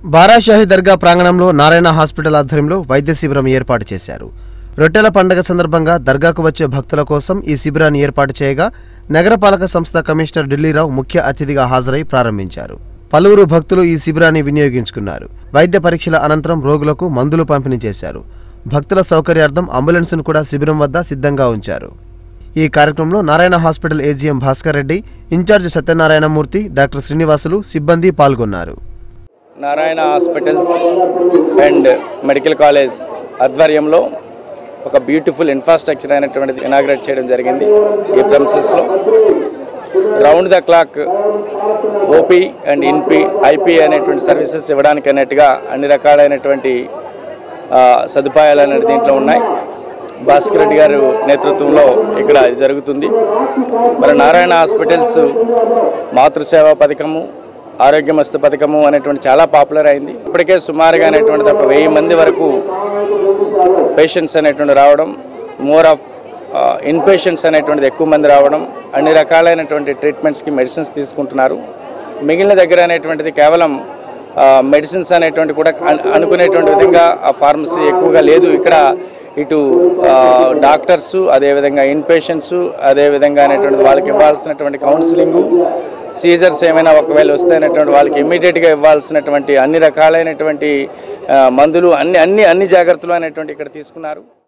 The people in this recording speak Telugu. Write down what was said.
బారాషాహి దర్గా ప్రాంగణంలో నారాయణ హాస్పిటల్ ఆధ్వర్యంలో వైద్య శిబిరం ఏర్పాటు చేశారు రొట్టెల పండగ సందర్భంగా దర్గాకు వచ్చే భక్తుల కోసం ఈ శిబిరాన్ని ఏర్పాటు చేయగా నగరపాలక సంస్థ కమిషనర్ ఢిల్లీరావు ముఖ్య అతిథిగా హాజరై ప్రారంభించారు పలువురు భక్తులు ఈ శిబిరాన్ని వినియోగించుకున్నారు వైద్య పరీక్షల అనంతరం రోగులకు మందులు పంపిణీ చేశారు భక్తుల సౌకర్యార్థం అంబులెన్స్ను కూడా శిబిరం వద్ద సిద్ధంగా ఉంచారు ఈ కార్యక్రమంలో Narayana hospital AGM Bhaskar Reddy in charge Satyanarayanamurthy doctor Srinivasulu సిబ్బంది పాల్గొన్నారు Narayana hospitals and medical college ఆధ్వర్యంలో ఒక బ్యూటిఫుల్ ఇన్ఫ్రాస్ట్రక్చర్ అయినటువంటిది ఇనాగ్రేట్ చేయడం జరిగింది ఈ ప్రెమిసెస్లో round the clock OP and ఇన్పి ఐపీ అనేటువంటి సర్వీసెస్ ఇవ్వడానికి అన్నట్టుగా అన్ని రకాలైనటువంటి ఆ, సదుపాయాలు అనేది దీంట్లో ఉన్నాయి భాస్కర్ రెడ్డి గారు నేతృత్వంలో ఇక్కడ ఇది జరుగుతుంది మరి నారాయణ హాస్పిటల్స్ మాతృసేవా పథకము ఆరోగ్యమస్తు పథకము అనేటువంటి చాలా పాపులర్ అయింది ఇప్పటికే సుమారుగా అనేటువంటిది ఒక వెయ్యి మంది వరకు పేషెంట్స్ అనేటువంటి రావడం మోర్ ఆఫ్ ఇన్ పేషెంట్స్ అనేటువంటిది ఎక్కువ మంది రావడం అన్ని రకాలైనటువంటి ట్రీట్మెంట్స్కి మెడిసిన్స్ తీసుకుంటున్నారు మిగిలిన దగ్గర అనేటువంటిది కేవలం మెడిసిన్స్ అనేటువంటి కూడా అను- అనుకునేటువంటి విధంగా ఆ ఫార్మసీ ఎక్కువగా లేదు ఇక్కడ ఇటు డాక్టర్సు అదేవిధంగా ఇన్ పేషెంట్స్ అదేవిధంగా అనేటువంటి వాళ్ళకి ఇవ్వాల్సినటువంటి కౌన్సిలింగు సీజర్స్ ఏమైనా ఒకవేళ వస్తాయనేటువంటి వాళ్ళకి ఇమ్మీడియట్గా ఇవ్వాల్సినటువంటి అన్ని రకాలైనటువంటి ఆ, మందులు అన్ని అన్ని అన్ని జాగ్రత్తలు అనేటువంటి ఇక్కడ తీసుకున్నారు